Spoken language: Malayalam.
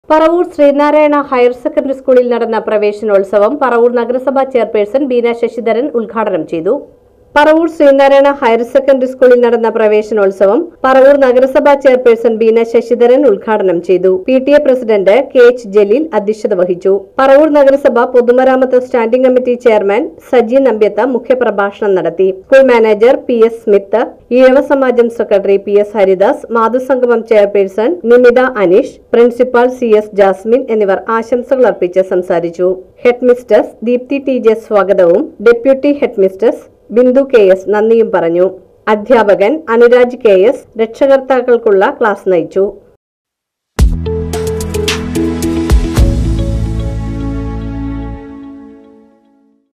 പറവൂർ ശ്രീനാരായണ ഹയർ സെക്കൻഡറി സ്കൂളിൽ നടന്ന പ്രവേശനോത്സവം പറവൂർ നഗരസഭാ ചെയർപേഴ്സൺ ബീന ശശിധരൻ ഉദ്ഘാടനം ചെയ്തു പറവൂർ ശ്രീനാരായണ ഹയർ സെക്കൻഡറി സ്കൂളിൽ നടന്ന പ്രവേശനോത്സവം പറവൂർ നഗരസഭാ ചെയർപേഴ്സൺ ബീന ശശിധരൻ ഉദ്ഘാടനം ചെയ്തു P T A president K H Jaleel അധ്യക്ഷത വഹിച്ചു പറവൂർ നഗരസഭ പൊതുമരാമത്ത് standing committee chairman Saji Nambiath മുഖ്യപ്രഭാഷണം നടത്തി school manager P S Smith Ezhava Samajam secretary P S Haridas മാതൃസംഗമം chairperson Nimitha Aneesh principal C S Jasmin എന്നിവർ ആശംസകൾ അർപ്പിച്ച് സംസാരിച്ചു head mistress Deepthi T J സ്വാഗതവും deputy head mistress Bindu K S നന്ദിയും പറഞ്ഞു അധ്യാപകൻ അനുരാജ് കെ എസ് രക്ഷകർത്താക്കൾക്കുള്ള ക്ലാസ് നയിച്ചു